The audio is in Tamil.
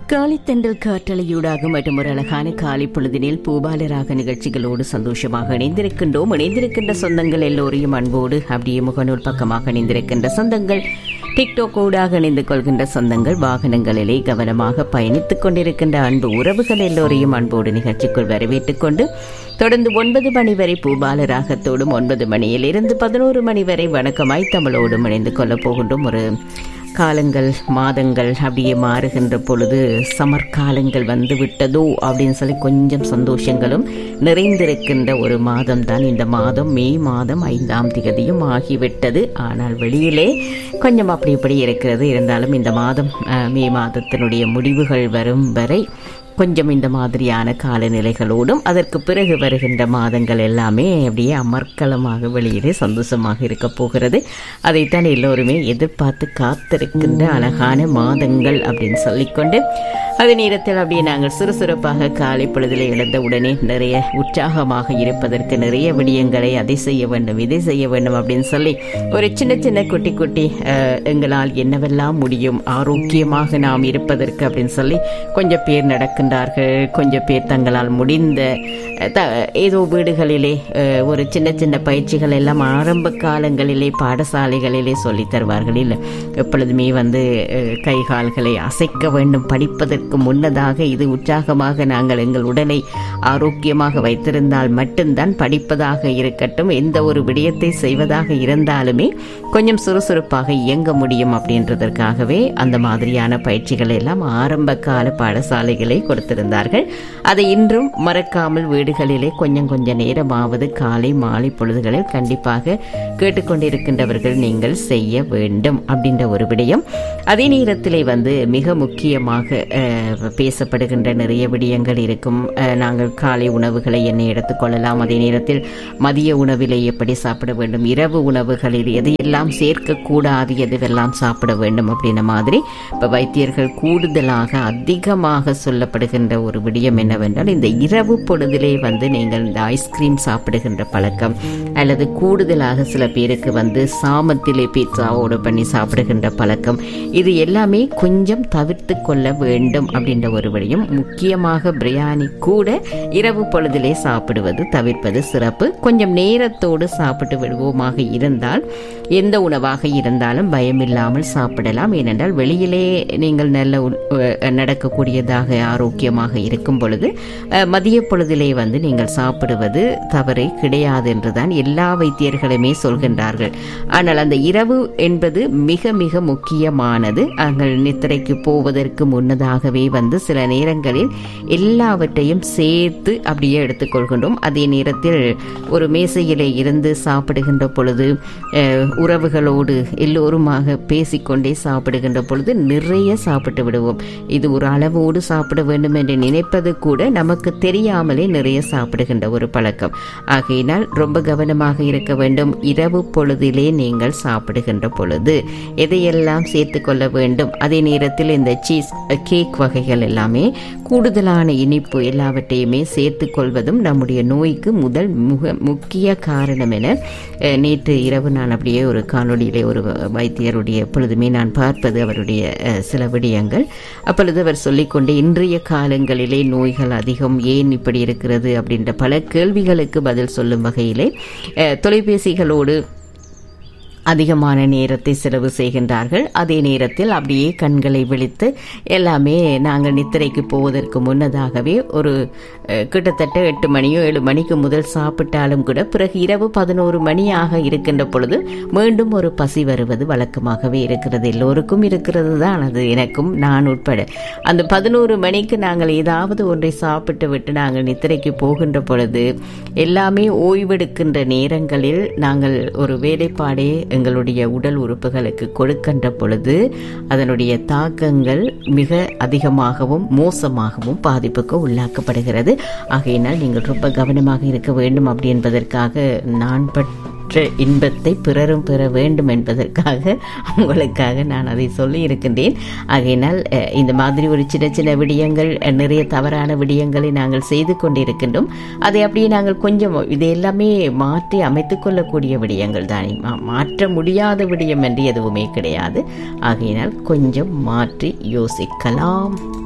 காலித்தண்டல் காற்றலையூடாக மற்றும் ஒரு அழகான காலை பொழுதினில் பூபாலராக நிகழ்ச்சிகளோடு சந்தோஷமாக இணைந்திருக்கின்றோம் இணைந்திருக்கின்ற சொந்தங்கள் எல்லோரையும் அன்போடு அப்படியே முகநூல் பக்கமாக இணைந்திருக்கின்ற சொந்தங்கள் டிக்டாக் ஊடாக இணைந்து கொள்கின்ற சொந்தங்கள் வாகனங்களிலே கவனமாக பயணித்துக் கொண்டிருக்கின்ற அன்பு உறவுகள் எல்லோரையும் அன்போடு நிகழ்ச்சிக்குள் வரவேற்றுக் கொண்டு தொடர்ந்து ஒன்பது மணி வரை பூபால ராகத்தோடும் ஒன்பது மணியில் இருந்து பதினோரு மணி வரை வணக்கமாய் தமிழோடும் இணைந்து கொள்ளப் போகின்றோம் ஒரு காலங்கள் மாதங்கள் அப்படியே மாறுகின்ற பொழுது சமர் காலங்கள் வந்து விட்டதோ அப்படின்னு சொல்லி கொஞ்சம் சந்தோஷங்களும் நிறைந்திருக்கின்ற ஒரு மாதம் தான் இந்த மாதம் மே மாதம் ஐந்தாம் திகதியும் ஆகிவிட்டது ஆனால் வெளியிலே கொஞ்சம் அப்படி இப்படி இருக்கிறது இருந்தாலும் இந்த மாதம் அஹ், மே மாதத்தினுடைய முடிவுகள் வரும் வரை கொஞ்சம் இந்த மாதிரியான காலநிலைகளோடும் அதற்கு பிறகு வருகின்ற மாதங்கள் எல்லாமே அப்படியே அமர்க்கலமாக வெளியிலே சந்தோஷமாக இருக்க போகிறது அதைத்தான் எல்லோருமே எதிர்பார்த்து காத்திருக்கின்ற அழகான மாதங்கள் அப்படின்னு சொல்லிக்கொண்டு அதே நேரத்தில் அப்படியே நாங்கள் சுறுசுறுப்பாக காலை பொழுதிலே எழுந்த உடனே நிறைய உற்சாகமாக இருப்பதற்கு நிறைய விடயங்களை அதை செய்ய வேண்டும் இதை செய்ய வேண்டும் அப்படின்னு சொல்லி ஒரு சின்ன சின்ன குட்டி குட்டி அஹ், எங்களால் என்னவெல்லாம் முடியும் ஆரோக்கியமாக நாம் இருப்பதற்கு அப்படின்னு சொல்லி கொஞ்சம் பேர் நடக்கின்றார்கள் கொஞ்சம் பேர் தங்களால் முடிந்த அஹ், த ஏதோ வீடுகளிலே அஹ், ஒரு சின்ன சின்ன பயிற்சிகள் எல்லாம் ஆரம்ப காலங்களிலே பாடசாலைகளிலே சொல்லித் தருவார்கள் இல்லை எப்பொழுதுமே வந்து அஹ், கை கால்களை அசைக்க வேண்டும் படிப்பதற்கு முன்னதாக இது உற்சாகமாக நாங்கள் எங்கள் உடலை ஆரோக்கியமாக வைத்திருந்தால் மட்டும்தான் படிப்பதாக இருக்கட்டும் எந்த ஒரு விடயத்தை செய்வதாக இருந்தாலுமே கொஞ்சம் சுறுசுறுப்பாக இயங்க முடியும் அப்படின்றதற்காகவே அந்த மாதிரியான பயிற்சிகள் எல்லாம் ஆரம்ப கால பாடசாலைகளை கொடுத்திருந்தார்கள் அதை இன்றும் மறக்காமல் வீடுகளிலே கொஞ்சம் கொஞ்ச நேரமாவது காலை மாலை பொழுதுகளில் கண்டிப்பாக கேட்டுக்கொண்டிருக்கின்றவர்கள் நீங்கள் செய்ய வேண்டும் அப்படின்ற ஒரு விடயம் அதே நேரத்திலே வந்து மிக முக்கியமாக அஹ், பேசப்படுகின்ற நிறைய விடயங்கள் இருக்கும் அஹ், நாங்கள் காலை உணவுகளை என்ன எடுத்துக்கொள்ளலாம் அதே நேரத்தில் மதிய உணவிலே எப்படி சாப்பிட வேண்டும் இரவு உணவுகளில் எதையெல்லாம் சேர்க்கக்கூடாது எதுவெல்லாம் சாப்பிட வேண்டும் அப்படின்ன மாதிரி இப்போ வைத்தியர்கள் கூடுதலாக அதிகமாக சொல்லப்படுகின்ற ஒரு விடயம் என்னவென்றால் இந்த இரவு பொழுதிலே வந்து நீங்கள் இந்த ஐஸ்கிரீம் சாப்பிடுகின்ற பழக்கம் அல்லது கூடுதலாக சில பேருக்கு வந்து சாமத்திலே பீட்சா ஆர்டர் பண்ணி சாப்பிடுகின்ற பழக்கம் இது எல்லாமே கொஞ்சம் தவிர்த்து கொள்ள வேண்டும் அப்படின்ற ஒரு விடயம் முக்கியமாக பிரியாணி கூட இரவு பொழுதிலே சாப்பிடுவது தவிர்ப்பது சிறப்பு கொஞ்சம் நேரத்தோடு சாப்பிட்டு விடுவோமாக இருந்தால் எந்த உணவாக இருந்தாலும் பயமில்லாமல் சாப்பிடலாம் ஏனென்றால் வெளியிலே நீங்கள் நல்ல உண்- அஹ் நடக்கக்கூடியதாக ஆரோக்கியமாக இருக்கும் பொழுது அஹ், மதிய பொழுதிலே வந்து நீங்கள் சாப்பிடுவது தவறு கிடையாது என்றுதான் எல்லா வைத்தியர்களுமே சொல்கின்றார்கள் ஆனால் அந்த இரவு என்பது மிக மிக முக்கியமானது நாங்கள் நித்திரைக்கு போவதற்கு முன்னதாகவே வந்து சில நேரங்களில் எல்லாவற்றையும் சேர்த்து அப்படியே எடுத்துக்கொள்கின்றோம் அதே நேரத்தில் ஒரு மேசையிலே இருந்து சாப்பிடுகின்ற பொழுது அஹ், உறவுகளோடு எல்லோருமாக பேசிக்கொண்டே சாப்பிடுகின்ற பொழுது நிறைய சாப்பிட்டு விடுவோம் இது ஒரு அளவோடு சாப்பிட வேண்டும் என்று நினைப்பது கூட நமக்கு தெரியாமலே நிறைய சாப்பிடுகின்ற ஒரு பழக்கம் ஆகையினால் ரொம்ப கவனமாக இருக்க வேண்டும் இரவு பொழுதிலே நீங்கள் சாப்பிடுகின்ற பொழுது எதையெல்லாம் சேர்த்து கொள்ள வேண்டும் அதே நேரத்தில் இந்த சீஸ் கேக் வகைகள் எல்லாமே கூடுதலான இனிப்பு எல்லாவற்றையுமே சேர்த்து கொள்வதும் நம்முடைய நோய்க்கு முதல் முக முக்கிய காரணம் என அஹ், நேற்று இரவு நான் அப்படியே ஒரு காணொளியிலே ஒரு வைத்தியருடைய எப்பொழுதுமே நான் பார்ப்பது அவருடைய அஹ், சில விடயங்கள் அப்பொழுது அவர் சொல்லிக்கொண்டு இன்றைய காலங்களிலே நோய்கள் அதிகம் ஏன் இப்படி இருக்கிறது அப்படின்ற பல கேள்விகளுக்கு பதில் சொல்லும் வகையிலே அஹ், தொலைபேசிகளோடு அதிகமான நேரத்தை செலவு செய்கின்றார்கள் அதே நேரத்தில் அப்படியே கண்களை விழித்து எல்லாமே நாங்கள் நித்திரைக்கு போவதற்கு முன்னதாகவே ஒரு அஹ், கிட்டத்தட்ட எட்டு மணியோ ஏழு மணிக்கு முதல் சாப்பிட்டாலும் கூட பிறகு இரவு பதினோரு மணியாக இருக்கின்ற பொழுது மீண்டும் ஒரு பசி வருவது வழக்கமாகவே இருக்கிறது எல்லோருக்கும் இருக்கிறது தான் அது எனக்கும் நான் உட்பட அந்த பதினோரு மணிக்கு நாங்கள் ஏதாவது ஒன்றை சாப்பிட்டு விட்டு நாங்கள் நித்திரைக்கு போகின்ற பொழுது எல்லாமே ஓய்வெடுக்கின்ற நேரங்களில் நாங்கள் ஒரு வேலைப்பாடே எங்களுடைய உடல் உறுப்புகளுக்கு கொடுக்கின்ற பொழுது அதனுடைய தாக்கங்கள் மிக அதிகமாகவும் மோசமாகவும் பாதிப்புக்கு உள்ளாக்கப்படுகிறது ஆகையினால் நீங்கள் ரொம்ப கவனமாக இருக்க வேண்டும் அப்படி என்பதற்காக நான் பற்ற இன்பத்தை பிறரும் பெற வேண்டும் என்பதற்காக உங்களுக்காக நான் அதை சொல்லி இருக்கின்றேன் ஆகையினால் அஹ், இந்த மாதிரி ஒரு சின்ன சின்ன விடயங்கள் அஹ், நிறைய தவறான விடயங்களை நாங்கள் செய்து கொண்டிருக்கின்றோம் அதை அப்படியே நாங்கள் கொஞ்சம் இது எல்லாமே மாற்றி அமைத்துக் கொள்ளக்கூடிய விடயங்கள் தானே மா- மாற்ற முடியாத விடயம் என்று எதுவுமே கிடையாது ஆகையினால் கொஞ்சம் மாற்றி யோசிக்கலாம்